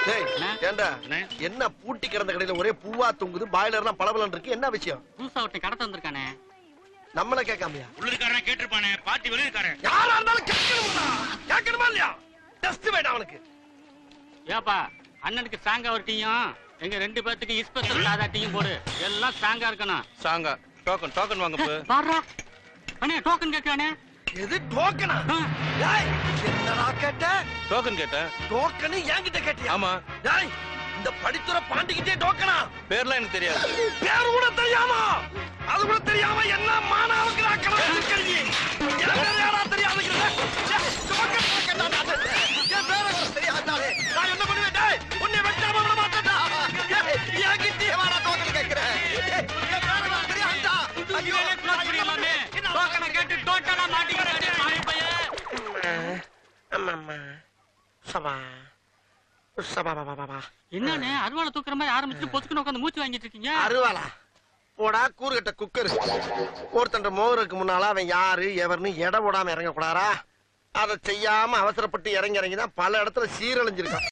டேய், அண்ணே. ஏண்டா அண்ணே. என்ன பூட்டி கிடந்த கடையில ஒரே பூவா தொங்குது பாய்லர்லாம் பளபளன்னு இருக்கு என்ன விஷயம் புதுசா ஒருத்தன் கடத்த வந்திருக்கானே நம்மள கேட்காமையா உள்ளுக்காரன் கேட்டிருப்பானே பாத்தி வெளியிருக்காரன் யாரா இருந்தாலும் கேட்கணுமா கேட்கணுமா இல்லையா டஸ்ட் வேண்டாம் அவனுக்கு ஏப்பா அண்ணனுக்கு ஸ்ட்ராங்கா ஒரு டீயும் எங்க ரெண்டு பேர்த்துக்கு இஸ்பெஷல் சாதா டீயும் போடு எல்லாம் ஸ்ட்ராங்கா இருக்கணும் சாங்கா டோக்கன் டோக்கன் வாங்க போ பாடுறா அண்ணே டோக்கன் கேட்கானே எது டோக்கனா டேய் என்னடா கேட்ட டோக்கன் கேட்டேன் டோக்கனு என்கிட்ட கேட்டியா ஆமா டேய் இந்த படித்துற பாண்டிக்கிட்டே டோக்கனா பேர்லாம் எனக்கு தெரியாது பேர் கூட தெரியாமா அது கூட தெரியாம என்ன மானாவுக்கு நான் கணக்கு கல்வி யாரா தெரியாதுங்கிறத டோக்கன் கேட்டா நான் என் பேரை கூட தெரியாதாலே நான் என்ன பண்ணுவேன் டேய் உன்னை வெட்டாம விட மாட்டேன்டா டேய், என்கிட்டயே வாடா டோக்கன் கேக்குறேன் டேய், என் பேரை கூட தெரியாதா ஐயோ நான் என்ன பண்ணுவேன்? என்ன டோக்கனை கேட்டு டோட்டலா மாட்டிக்கிறேன் மாறி பையன் அம்மா சபா சபா பா பா பா என்னண்ணே அருவாளை தூக்குற மாதிரி ஆரம்பிச்சுட்டு பொசுக்குன்னு உட்காந்து மூச்சு வாங்கிட்டு இருக்கீங்க அருவாளா போடா கூறுகட்ட குக்கர் ஒருத்தன் மோகருக்கு முன்னால அவன் யாரு எவர்னு எடை போடாம இறங்க கூடாரா அதை செய்யாம அவசரப்பட்டு இறங்கி இறங்கி தான் பல இடத்துல சீரழிஞ்சிருக்கான்